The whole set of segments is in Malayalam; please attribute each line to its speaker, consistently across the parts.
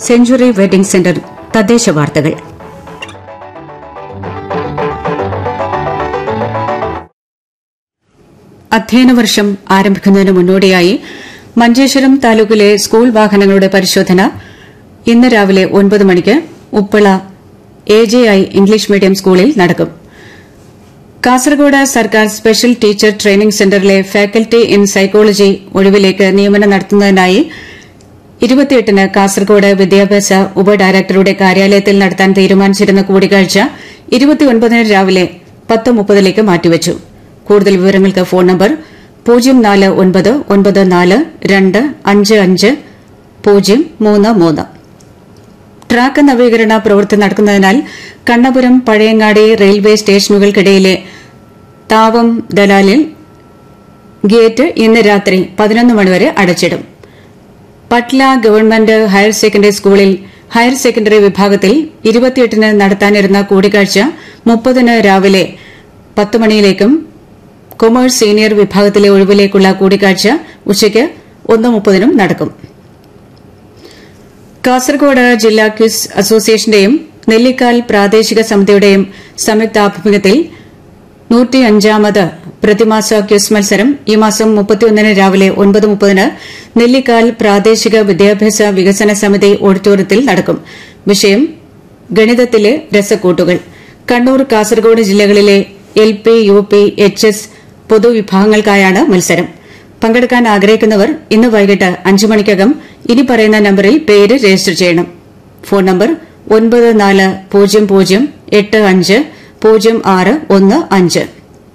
Speaker 1: സെഞ്ചുറി വെഡിംഗ് സെന്റർ തദ്ദേശ വാർത്തകൾ അധ്യയന വർഷം ആരംഭിക്കുന്നതിന് മുന്നോടിയായി മഞ്ചേശ്വരം താലൂക്കിലെ സ്കൂൾ വാഹനങ്ങളുടെ പരിശോധന ഇന്ന് രാവിലെ ഒൻപത് മണിക്ക് Uppala A J I English medium സ്കൂളിൽ നടക്കും കാസർഗോഡ് സർക്കാർ സ്പെഷ്യൽ ടീച്ചർ ട്രെയിനിംഗ് സെന്ററിലെ ഫാക്കൽറ്റി ഇൻ സൈക്കോളജി ഒഴിവിലേക്ക് നിയമനം നടത്തുന്നതിനായി ഇരുപത്തിയെട്ടിന് കാസർഗോഡ് വിദ്യാഭ്യാസ ഉപഡയറക്ടറുടെ കാര്യാലയത്തിൽ നടത്താൻ തീരുമാനിച്ചിരുന്ന കൂടിക്കാഴ്ച ഇരുപത്തിയൊൻപതിന് രാവിലെ പത്ത് മുപ്പതിലേക്ക് മാറ്റിവച്ചു കൂടുതൽ വിവരങ്ങൾക്ക് ഫോൺ നമ്പർ പൂജ്യം നാല് ഒൻപത് ഒൻപത് നാല് രണ്ട് അഞ്ച് അഞ്ച് പൂജ്യം മൂന്ന് മൂന്ന് ട്രാക്ക് നവീകരണ പ്രവൃത്തി നടക്കുന്നതിനാൽ കണ്ണപുരം പഴയങ്ങാടി റെയിൽവേ സ്റ്റേഷനുകൾക്കിടയിലെ താവം ദലാലിൽ ഗേറ്റ് ഇന്ന് രാത്രി പതിനൊന്ന് മണിവരെ അടച്ചിടും പട്ല ഗവൺമെന്റ് ഹയർ സെക്കൻഡറി സ്കൂളിൽ ഹയർ സെക്കൻഡറി വിഭാഗത്തിൽ ഇരുപത്തിയെട്ടിന് നടത്താനിരുന്ന കൂടിക്കാഴ്ച മുപ്പതിന് രാവിലെ പത്ത് മണിയിലേക്കും കൊമേഴ്സ് സീനിയർ വിഭാഗത്തിലെ ഒഴിവിലേക്കുള്ള കൂടിക്കാഴ്ച ഉച്ചയ്ക്ക് ഒന്ന് മുപ്പതിനും നടക്കും കാസർഗോഡ് ജില്ലാ ക്വിസ് അസോസിയേഷന്റെയും നെല്ലിക്കാൽ പ്രാദേശിക സമിതിയുടെയും സംയുക്താഭിമുഖ്യത്തിൽ നൂറ്റിയഞ്ചാമത് പ്രതിമാസ ക്വിസ് മത്സരം ഈ മാസം മുപ്പത്തിയൊന്നിന് രാവിലെ ഒൻപത് മുപ്പതിന് നെല്ലിക്കാൽ പ്രാദേശിക വിദ്യാഭ്യാസ വികസന സമിതി ഓഡിറ്റോറിയത്തിൽ നടക്കും വിഷയം ഗണിതത്തിലെ രസക്കൂട്ടുകൾ കണ്ണൂർ കാസർഗോഡ് ജില്ലകളിലെ L P U P H S പൊതുവിഭാഗങ്ങൾക്കായാണ് മത്സരം പങ്കെടുക്കാൻ ആഗ്രഹിക്കുന്നവർ ഇന്ന് വൈകിട്ട് അഞ്ച് മണിക്കകം ഇനി പറയുന്ന നമ്പറിൽ പേര് രജിസ്റ്റർ ചെയ്യണം ഫോൺ നമ്പർ ഒൻപത് നാല് പൂജ്യം പൂജ്യം എട്ട് അഞ്ച് പൂജ്യം ആറ് ഒന്ന് അഞ്ച്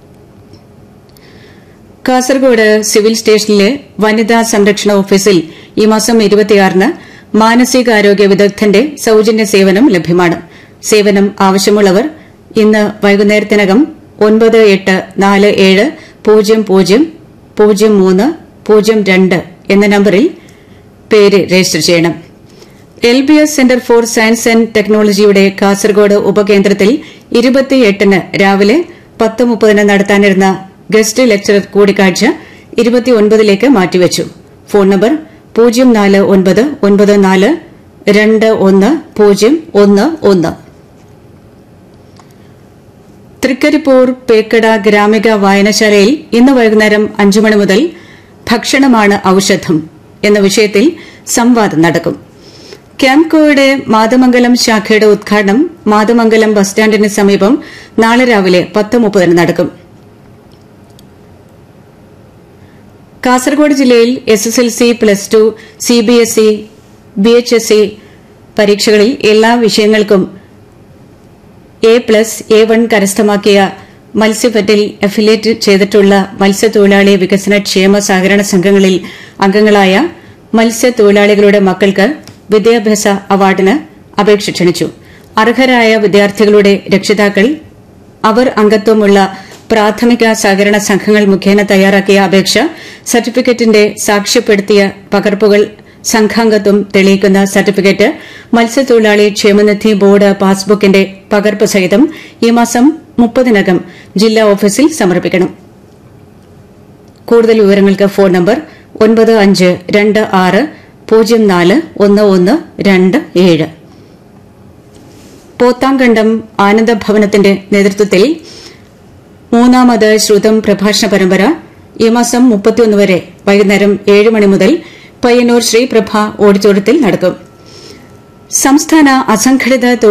Speaker 1: കാസർഗോഡ് സിവിൽ സ്റ്റേഷനിലെ വനിതാ സംരക്ഷണ ഓഫീസിൽ ഈ മാസം ഇരുപത്തിയാറിന് മാനസികാരോഗ്യ വിദഗ്ധന്റെ സൌജന്യ സേവനം ലഭ്യമാണ് സേവനം ആവശ്യമുള്ളവർ ഇന്ന് വൈകുന്നേരത്തിനകം ഒൻപത് എട്ട് നാല് ഏഴ് പൂജ്യം പൂജ്യം പൂജ്യം മൂന്ന് പൂജ്യം രണ്ട് എന്ന നമ്പറിൽ പേര് രജിസ്റ്റർ ചെയ്യണം L B S centre for science and ടെക്നോളജിയുടെ കാസർഗോഡ് ഉപകേന്ദ്രത്തിൽ ഇരുപത്തിയെട്ടിന് രാവിലെ പത്ത് മുപ്പതിന് നടത്താനിരുന്ന ഗസ്റ്റ് ലെക്ചറർ കൂടിക്കാഴ്ച ഇരുപത്തിയൊൻപതിലേക്ക് മാറ്റിവച്ചു ഫോൺ നമ്പർ പൂജ്യം നാല് ഒൻപത് ഒൻപത് നാല് രണ്ട് ഒന്ന് പൂജ്യം ഒന്ന് ഒന്ന് തൃക്കരിപ്പൂർ പേക്കട ഗ്രാമിക വായനശാലയിൽ ഇന്ന് വൈകുന്നേരം അഞ്ചു മണി മുതൽ ഭക്ഷണമാണ് ഔഷധം എന്ന വിഷയത്തിൽ സംവാദം നടക്കും ക്യാംകോയുടെ മാതമംഗലം ശാഖയുടെ ഉദ്ഘാടനം മാതമംഗലം ബസ് സ്റ്റാൻഡിന് സമീപം നാളെ രാവിലെ പത്ത് മുപ്പതിന് നടക്കും കാസർഗോഡ് ജില്ലയിൽ S S L C plus two C B S E B H S E പരീക്ഷകളിൽ എല്ലാ വിഷയങ്ങൾക്കും എ പ്ലസ് എ വൺ കരസ്ഥമാക്കിയ മത്സ്യഫെഡിൽ അഫിലിയേറ്റ് ചെയ്തിട്ടുള്ള മത്സ്യത്തൊഴിലാളി വികസന ക്ഷേമ സഹകരണ സംഘങ്ങളിൽ അംഗങ്ങളായ മത്സ്യത്തൊഴിലാളികളുടെ മക്കൾക്ക് വിദ്യാഭ്യാസ അവാർഡിന് അപേക്ഷ ക്ഷണിച്ചു അർഹരായ വിദ്യാർത്ഥികളുടെ രക്ഷിതാക്കൾ അവർ അംഗത്വമുള്ള പ്രാഥമിക സഹകരണ സംഘങ്ങൾ മുഖേന തയ്യാറാക്കിയ അപേക്ഷ സർട്ടിഫിക്കറ്റിന്റെ സാക്ഷ്യപ്പെടുത്തിയ പകർപ്പുകൾ സംഘാംഗത്വം തെളിയിക്കുന്ന സർട്ടിഫിക്കറ്റ് മത്സ്യത്തൊഴിലാളി ക്ഷേമനിധി ബോർഡ് പാസ്ബുക്കിന്റെ പകർപ്പ് സഹിതം ഈ മാസം മുപ്പതിനകം ജില്ലാ ഓഫീസിൽ സമർപ്പിക്കണം കൂടുതൽ വിവരങ്ങൾക്ക് ഫോൺ നമ്പർ ഒൻപത് അഞ്ച് രണ്ട് ആറ് പൂജ്യം നാല് ഒന്ന് ഒന്ന് രണ്ട് ഏഴ് പോത്താങ്കണ്ടം ആനന്ദഭവനത്തിന്റെ നേതൃത്വത്തിൽ മൂന്നാമത് ശ്രുതം പ്രഭാഷണ പരമ്പര ഈ മാസം മുപ്പത്തിയൊന്ന് വരെ വൈകുന്നേരം ഏഴ് മണി മുതൽ പയ്യന്നൂർ ശ്രീപ്രഭ ഓഡിറ്റോറിയത്തിൽ നടക്കും സംസ്ഥാന അസംഘടിത